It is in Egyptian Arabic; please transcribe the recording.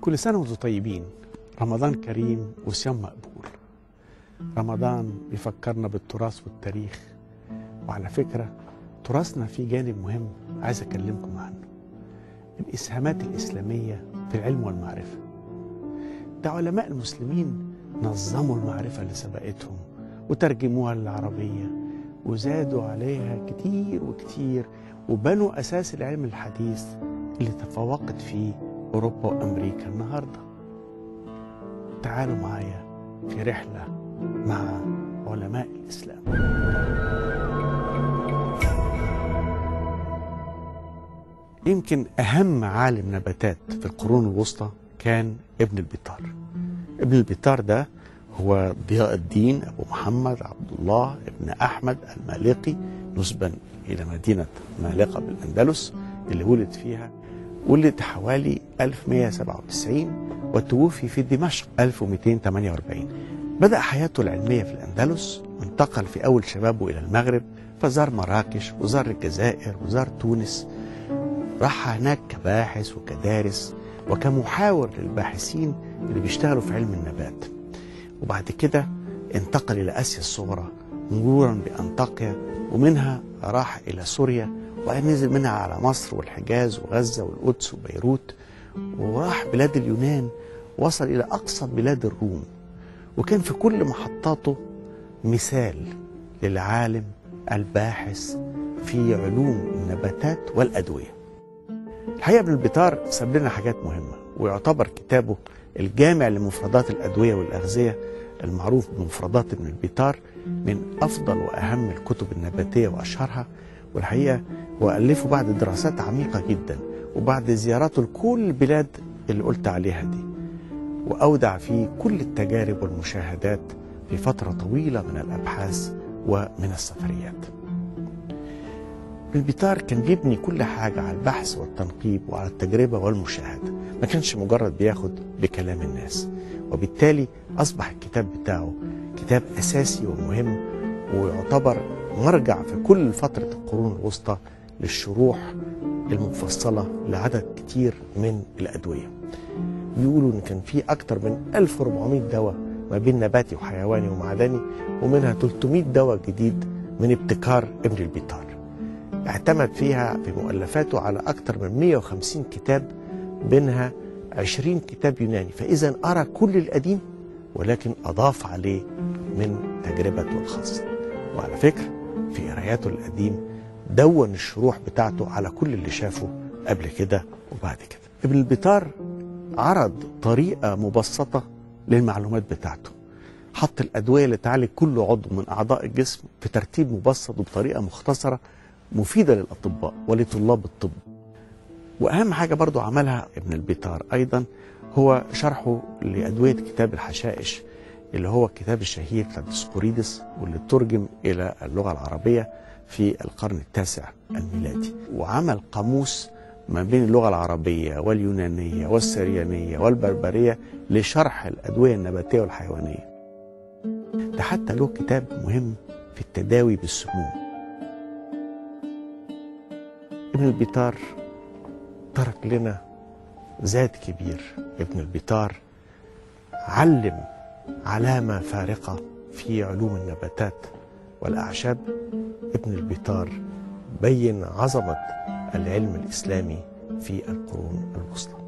كل سنة وانتم طيبين رمضان كريم وصيام مقبول رمضان بيفكرنا بالتراث والتاريخ وعلى فكرة تراثنا فيه جانب مهم عايز أكلمكم عنه الإسهامات الإسلامية في العلم والمعرفة ده علماء المسلمين نظموا المعرفة اللي سبقتهم وترجموها للعربية وزادوا عليها كتير وكتير وبنوا أساس العلم الحديث اللي تفوقت فيه أوروبا وأمريكا النهاردة تعالوا معايا في رحلة مع علماء الإسلام يمكن أهم عالم نباتات في القرون الوسطى كان ابن البطار ابن البطار ده هو ضياء الدين أبو محمد عبد الله ابن أحمد المالقي نسبا إلى مدينة مالقة بالأندلس اللي ولد فيها ولد حوالي 1197 وتوفي في دمشق 1248 بدأ حياته العلمية في الأندلس وانتقل في أول شبابه إلى المغرب فزار مراكش وزار الجزائر وزار تونس راح هناك كباحث وكدارس وكمحاور للباحثين اللي بيشتغلوا في علم النبات وبعد كده انتقل إلى آسيا الصغرى مرورا بأنطاكيا ومنها راح إلى سوريا وبعدين نزل منها على مصر والحجاز وغزة والقدس وبيروت وراح بلاد اليونان وصل إلى أقصى بلاد الروم وكان في كل محطاته مثال للعالم الباحث في علوم النباتات والأدوية الحقيقة ابن البطار ساب لنا حاجات مهمة ويعتبر كتابه الجامع لمفردات الأدوية والأغذية المعروف بمفردات ابن البطار من أفضل وأهم الكتب النباتية وأشهرها والحقيقة هو ألفه بعد دراسات عميقة جدا وبعد زياراته لكل البلاد اللي قلت عليها دي وأودع فيه كل التجارب والمشاهدات في فترة طويلة من الأبحاث ومن السفريات البيتار كان بيبني كل حاجة على البحث والتنقيب وعلى التجربة والمشاهدة ما كانش مجرد بياخد بكلام الناس وبالتالي أصبح الكتاب بتاعه كتاب أساسي ومهم ويعتبر مرجع في كل فترة القرون الوسطى للشروح المفصلة لعدد كتير من الأدوية بيقولوا إن كان في أكتر من 1400 دواء ما بين نباتي وحيواني ومعدني ومنها 300 دواء جديد من ابتكار ابن البيطار اعتمد فيها في مؤلفاته على أكثر من 150 كتاب بينها 20 كتاب يوناني فإذا قرأ كل القديم ولكن أضاف عليه من تجربته الخاصة وعلى فكرة في قراياته القديم دون الشروح بتاعته على كل اللي شافه قبل كده وبعد كده ابن البطار عرض طريقة مبسطة للمعلومات بتاعته حط الأدوية اللي تعالج كل عضو من أعضاء الجسم في ترتيب مبسط وبطريقة مختصرة مفيدة للأطباء ولطلاب الطب وأهم حاجة برضو عملها ابن البيطار أيضا هو شرحه لأدوية كتاب الحشائش اللي هو الكتاب الشهير بتاع ديسقوريدس واللي ترجم إلى اللغة العربية في القرن التاسع الميلادي وعمل قاموس ما بين اللغة العربية واليونانية والسريانية والبربرية لشرح الأدوية النباتية والحيوانية ده حتى له كتاب مهم في التداوي بالسموم ابن البيطار ترك لنا ذات كبير ابن البيطار علم علامة فارقة في علوم النباتات والأعشاب ابن البيطار بين عظمة العلم الإسلامي في القرون الوسطى